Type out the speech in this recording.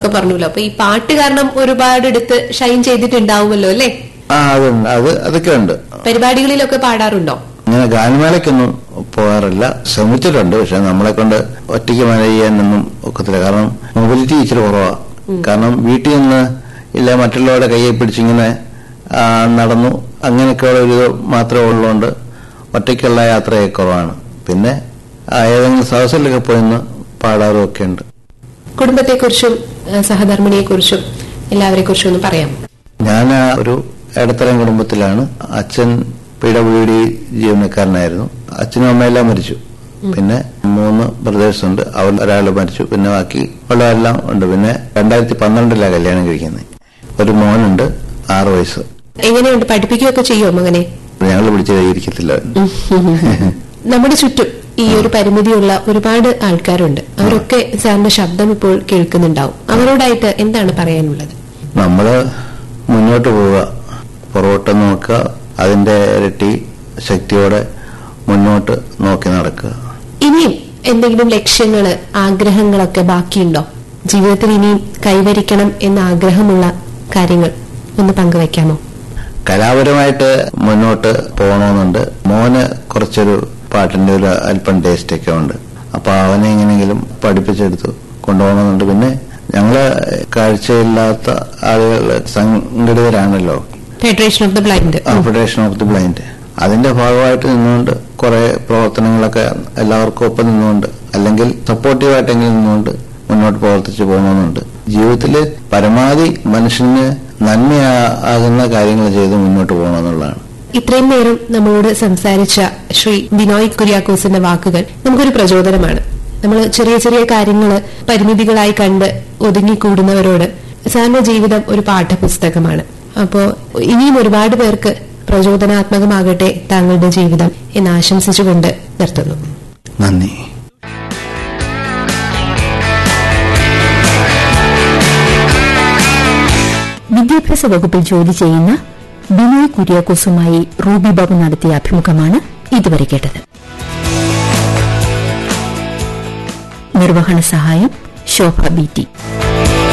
ഒക്കെ പറഞ്ഞല്ലോ അപ്പൊ ഈ പാട്ട് കാരണം ഒരുപാട് എടുത്ത് ഷൈൻ ചെയ്തിട്ടുണ്ടാവുമല്ലോ അല്ലെ ആ അതുണ്ട് അത് അതൊക്കെ ഉണ്ട് പരിപാടികളിലൊക്കെ പാടാറുണ്ടോ ഇങ്ങനെ ഗാനമേളയ്ക്കൊന്നും പോകാറില്ല ശ്രമിച്ചിട്ടുണ്ട് പക്ഷെ നമ്മളെ കൊണ്ട് ഒറ്റയ്ക്ക് മാനേജ് ചെയ്യാനൊന്നും ഒക്കത്തില്ല കാരണം മൊബിലിറ്റി ഇച്ചിരി കുറവാ കാരണം വീട്ടിൽ നിന്ന് ഇല്ല മറ്റുള്ളവരുടെ കയ്യെ പിടിച്ചിങ്ങനെ ആ, നടന്നു അങ്ങനെയൊക്കെയുള്ള ഒരു ഇത് മാത്രമേ ഉള്ളതുകൊണ്ട് ഒറ്റയ്ക്കുള്ള യാത്രയൊക്കെ കുറവാണ് പിന്നെ ആ, ഏതെങ്കിലും സദസ്സിലൊക്കെ പോയിന്ന് പാടാറും ഒക്കെ ഉണ്ട് കുടുംബത്തെക്കുറിച്ചും ഏഹ് സഹധർമ്മിണിയെക്കുറിച്ചും എല്ലാവരെ കുറിച്ചും ഒന്ന് പറയാം ഞാൻ ഒരു ഇടത്തരം കുടുംബത്തിലാണ് അച്ഛൻ പി ഡബ്ല്യു ഡി ജീവനക്കാരനായിരുന്നു അച്ഛനും അമ്മയെല്ലാം മരിച്ചു പിന്നെ മൂന്ന് ബ്രദേഴ്സ് ഉണ്ട് അവർ ഒരാൾ മരിച്ചു പിന്നെ ബാക്കി ഉള്ളതെല്ലാം ഉണ്ട് പിന്നെ രണ്ടായിരത്തി പന്ത്രണ്ടിലാണ് കല്യാണം കഴിക്കുന്നത് ഒരു മോനുണ്ട് ആറ് വയസ്സ് എങ്ങനെയുണ്ട് പഠിപ്പിക്കുകയൊക്കെ ചെയ്യുമോ മകനെ ഞങ്ങൾ പിടിച്ച് കൈയിരിക്കത്തില്ല നമ്മുടെ ചുറ്റും ഈ ഒരു പരിമിതിയുള്ള ഒരുപാട് ആൾക്കാരുണ്ട് അവരൊക്കെ സാറിന്റെ ശബ്ദം ഇപ്പോൾ കേൾക്കുന്നുണ്ടാവും അവരോടായിട്ട് എന്താണ് പറയാനുള്ളത് നമ്മള് മുന്നോട്ട് പോവുക പുറകോട്ട് നോക്കുക അതിന്റെ ഇരട്ടി ശക്തിയോടെ മുന്നോട്ട് നോക്കി നടക്കുക ഇനിയും എന്തെങ്കിലും ലക്ഷ്യങ്ങള് ആഗ്രഹങ്ങളൊക്കെ ബാക്കിയുണ്ടോ ജീവിതത്തിൽ ഇനിയും കൈവരിക്കണം എന്ന ആഗ്രഹമുള്ള കാര്യങ്ങൾ ഒന്ന് പങ്കുവയ്ക്കാമോ കലാപരമായിട്ട് മുന്നോട്ട് പോകണമെന്നുണ്ട് മോന് കുറച്ചൊരു പാട്ടിന്റെ ഒരു അല്പം ടേസ്റ്റ് ഒക്കെ ഉണ്ട് അപ്പൊ അവനെ എങ്ങനെയെങ്കിലും പഠിപ്പിച്ചെടുത്ത് കൊണ്ടുപോകണമെന്നുണ്ട് പിന്നെ ഞങ്ങള് കാഴ്ചയില്ലാത്ത ആളുകൾ സംഘടിതരാണല്ലോ federation of the blind federation of the blind അതിന്റെ ഭാഗമായിട്ട് നിന്നുകൊണ്ട് കുറെ പ്രവർത്തനങ്ങളൊക്കെ എല്ലാവർക്കും ഒപ്പം നിന്നുകൊണ്ട് അല്ലെങ്കിൽ സപ്പോർട്ടീവായിട്ടെങ്കിലും നിന്നുകൊണ്ട് മുന്നോട്ട് പ്രവർത്തിച്ചു പോകണമെന്നുണ്ട് ജീവിതത്തിൽ പരമാവധി മനുഷ്യന് നന്മയാകുന്ന കാര്യങ്ങൾ ചെയ്ത് മുന്നോട്ട് പോകണമെന്നുള്ളതാണ് ഇത്രയും നേരം നമ്മളോട് സംസാരിച്ച ശ്രീ ബിനോയ് കുര്യാക്കോസിന്റെ വാക്കുകൾ നമുക്കൊരു പ്രചോദനമാണ് നമ്മൾ ചെറിയ ചെറിയ കാര്യങ്ങൾ പരിമിതികളായി കണ്ട് ഒതുങ്ങിക്കൂടുന്നവരോട് സാറിന്റെ ജീവിതം ഒരു പാഠപുസ്തകമാണ് അപ്പോ ഇനിയും ഒരുപാട് പേർക്ക് പ്രചോദനാത്മകമാകട്ടെ താങ്കളുടെ ജീവിതം എന്ന് ആശംസിച്ചുകൊണ്ട് നിർത്തുന്നു നന്ദി വിദ്യാഭ്യാസ വകുപ്പിൽ ജോലി ചെയ്യുന്ന ബിനോയ് കുര്യാക്കോസുമായി റൂബി ബാബു നടത്തിയ അഭിമുഖമാണ് ഇതുവരെ കേട്ടത് നിർവഹണ സഹായം ശോഭ ബി ടി